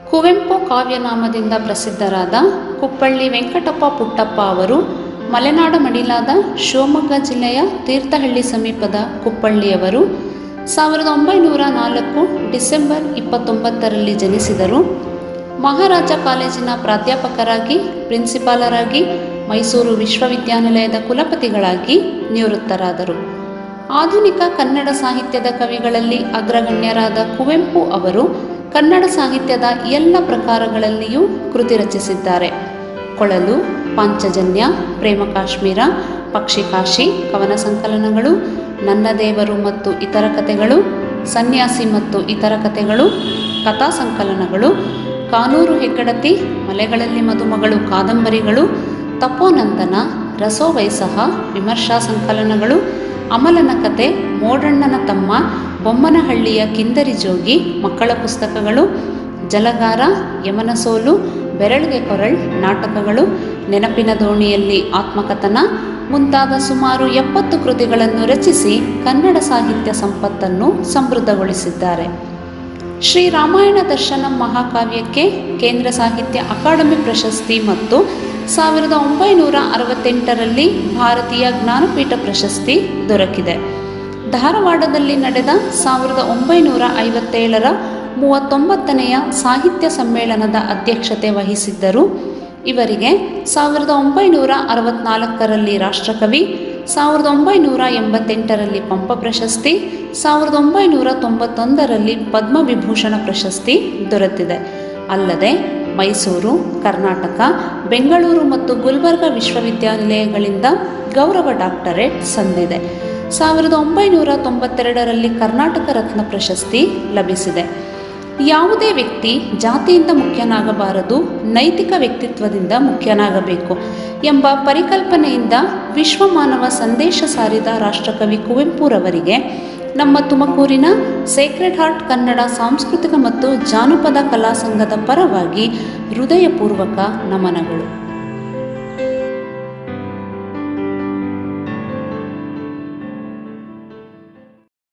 ಕುವೆಂಪು ಕಾವ್ಯನಾಮದಿಂದ ಪ್ರಸಿದ್ಧರಾದ ಕುಪ್ಪಳ್ಳಿ ವೆಂಕಟಪ್ಪ ಪುಟ್ಟಪ್ಪ ಅವರು ಮಲೆನಾಡ ಮಡಿಲಾದ ಶಿವಮೊಗ್ಗ ಜಿಲ್ಲೆಯ ತೀರ್ಥಹಳ್ಳಿ ಸಮೀಪದ ಕುಪ್ಪಳ್ಳಿಯವರು ಸಾವಿರದ ಒಂಬೈನೂರ ನಾಲ್ಕು ಡಿಸೆಂಬರ್ ಇಪ್ಪತ್ತೊಂಬತ್ತರಲ್ಲಿ ಜನಿಸಿದರು ಮಹಾರಾಜ ಕಾಲೇಜಿನ ಪ್ರಾಧ್ಯಾಪಕರಾಗಿ ಪ್ರಿನ್ಸಿಪಾಲರಾಗಿ ಮೈಸೂರು ವಿಶ್ವವಿದ್ಯಾನಿಲಯದ ಕುಲಪತಿಗಳಾಗಿ ನಿವೃತ್ತರಾದರು ಆಧುನಿಕ ಕನ್ನಡ ಸಾಹಿತ್ಯದ ಕವಿಗಳಲ್ಲಿ ಅಗ್ರಗಣ್ಯರಾದ ಕುವೆಂಪು ಅವರು ಕನ್ನಡ ಸಾಹಿತ್ಯದ ಎಲ್ಲ ಪ್ರಕಾರಗಳಲ್ಲಿಯೂ ಕೃತಿ ರಚಿಸಿದ್ದಾರೆ ಕೊಳಲು ಪಾಂಚಜನ್ಯ ಪ್ರೇಮ ಕಾಶ್ಮೀರ ಪಕ್ಷಿಕಾಶಿ ಕವನ ಸಂಕಲನಗಳು ನನ್ನ ದೇವರು ಮತ್ತು ಇತರ ಕಥೆಗಳು ಸನ್ಯಾಸಿ ಮತ್ತು ಇತರ ಕಥೆಗಳು ಕಥಾ ಸಂಕಲನಗಳು ಕಾನೂರು ಹೆಗ್ಗಡತಿ ಮಲೆಗಳಲ್ಲಿ ಮದುಮಗಳು ಕಾದಂಬರಿಗಳು ತಪೋನಂದನ ರಸೋವೈಸಹ ವಿಮರ್ಶಾ ಸಂಕಲನಗಳು ಅಮಲನ ಕತೆ ಮೋಡಣ್ಣನ ತಮ್ಮ ಬೊಮ್ಮನಹಳ್ಳಿಯ ಕಿಂದರಿ ಜೋಗಿ ಮಕ್ಕಳ ಪುಸ್ತಕಗಳು ಜಲಗಾರ ಯಮನ ಸೋಲು ಬೆರಳಿಗೆ ಕೊರಳ್ ನಾಟಕಗಳು ನೆನಪಿನ ದೋಣಿಯಲ್ಲಿ ಆತ್ಮಕಥನ ಮುಂತಾದ ಸುಮಾರು ಎಪ್ಪತ್ತು ಕೃತಿಗಳನ್ನು ರಚಿಸಿ ಕನ್ನಡ ಸಾಹಿತ್ಯ ಸಂಪತ್ತನ್ನು ಸಮೃದ್ಧಗೊಳಿಸಿದ್ದಾರೆ ಶ್ರೀ ರಾಮಾಯಣ ದರ್ಶನಂ ಮಹಾಕಾವ್ಯಕ್ಕೆ ಕೇಂದ್ರ ಸಾಹಿತ್ಯ ಅಕಾಡೆಮಿ ಪ್ರಶಸ್ತಿ ಮತ್ತು ಸಾವಿರದ ಒಂಬೈನೂರ ಅರವತ್ತೆಂಟರಲ್ಲಿ ಭಾರತೀಯ ಜ್ಞಾನಪೀಠ ಪ್ರಶಸ್ತಿ ದೊರಕಿದೆ ಧಾರವಾಡದಲ್ಲಿ ನಡೆದ ಸಾವಿರದ ಒಂಬೈನೂರ ಐವತ್ತೇಳರ ಮೂವತ್ತೊಂಬತ್ತನೆಯ ಸಾಹಿತ್ಯ ಸಮ್ಮೇಳನದ ಅಧ್ಯಕ್ಷತೆ ವಹಿಸಿದ್ದರು ಇವರಿಗೆ ಸಾವಿರದ ಒಂಬೈನೂರ ಅರವತ್ನಾಲ್ಕರಲ್ಲಿ ರಾಷ್ಟ್ರಕವಿ ಸಾವಿರದ ಒಂಬೈನೂರ ಎಂಬತ್ತೆಂಟರಲ್ಲಿ ಪಂಪ ಪ್ರಶಸ್ತಿ ಸಾವಿರದ ಒಂಬೈನೂರ ತೊಂಬತ್ತೊಂದರಲ್ಲಿ ಪದ್ಮವಿಭೂಷಣ ಪ್ರಶಸ್ತಿ ದೊರೆತಿದೆ ಅಲ್ಲದೆ ಮೈಸೂರು ಕರ್ನಾಟಕ ಬೆಂಗಳೂರು ಮತ್ತು ಗುಲ್ಬರ್ಗ ವಿಶ್ವವಿದ್ಯಾನಿಲಯಗಳಿಂದ ಗೌರವ ಡಾಕ್ಟರೇಟ್ ಸಂದಿದೆ ಸಾವಿರದ ಒಂಬೈನೂರ ತೊಂಬತ್ತೆರಡರಲ್ಲಿ ಕರ್ನಾಟಕ ರತ್ನ ಪ್ರಶಸ್ತಿ ಲಭಿಸಿದೆ ಯಾವುದೇ ವ್ಯಕ್ತಿ ಜಾತಿಯಿಂದ ಮುಖ್ಯನಾಗಬಾರದು ನೈತಿಕ ವ್ಯಕ್ತಿತ್ವದಿಂದ ಮುಖ್ಯನಾಗಬೇಕು ಎಂಬ ಪರಿಕಲ್ಪನೆಯಿಂದ ವಿಶ್ವಮಾನವ ಸಂದೇಶ ಸಾರಿದ ರಾಷ್ಟ್ರಕವಿ ಕುವೆಂಪುರವರಿಗೆ ನಮ್ಮ ತುಮಕೂರಿನ ಸೇಕ್ರೆಡ್ ಹಾರ್ಟ್ ಕನ್ನಡ ಸಾಂಸ್ಕೃತಿಕ ಮತ್ತು ಜಾನಪದ ಕಲಾ ಸಂಘದ ಪರವಾಗಿ ಹೃದಯಪೂರ್ವಕ ನಮನಗಳು